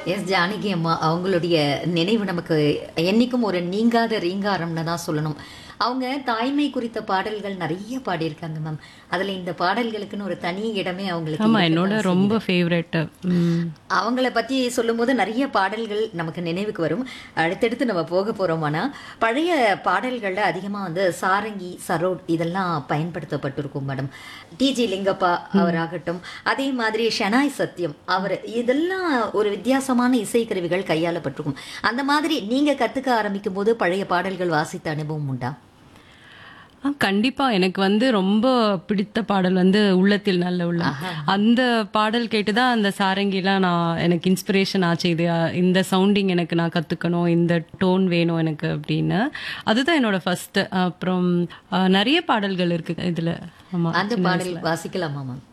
S Janaki அம்மா அவங்களுடைய நினைவு நமக்கு என்னைக்கும் ஒரு நீங்காத ரீங்காரம்னு தான் சொல்லணும் அவங்க தாய்மை குறித்த பாடல்கள் நிறைய பாடியிருக்காங்க மேம் அதுல இந்த பாடல்களுக்குன்னு ஒரு தனி இடமே அவங்களுக்கு ஆமா இருக்கத்தான் என்னோட செய்யுது. ரொம்ப ஃபேவரட் அவங்கள பத்தி சொல்லும்போது நிறைய பாடல்கள் நமக்கு நினைவுக்கு வரும் அடுத்தடுத்து நம்ம போக போறோமானா பழைய பாடல்கள்ல அதிகமா வந்து சாரங்கி சரோட் இதெல்லாம் பயன்படுத்தப்பட்டிருக்கும் மேடம் டிஜி லிங்கப்பா அவராகட்டும் அதே மாதிரி ஷெனாய் சத்யம் அவர் இதெல்லாம் ஒரு வித்தியாசமான இசைக்கருவிகள் கையாளப்பட்டிருக்கும் அந்த மாதிரி நீங்க கத்துக்க ஆரம்பிக்கும் போது பழைய பாடல்கள் வாசித்த அனுபவம் உண்டா ஆ, கண்டிப்பா எனக்கு வந்து ரொம்ப பிடித்த பாடல் வந்து உள்ளத்தில் நல்ல உள்ளம் அந்த பாடல் கேட்டுதான் அந்த சாரங்கிலாம் நான் எனக்கு இன்ஸ்பிரேஷன் ஆச்சு இது அ, இந்த சவுண்டிங் எனக்கு நான் கத்துக்கணும் இந்த டோன் வேணும் எனக்கு அப்படின்னு அதுதான் என்னோட ஃபர்ஸ்ட் அப்புறம் அ, நிறைய பாடல்கள் இருக்கு இதுல ஆமா அந்த பாடல் வாசிக்கலாமா மேம்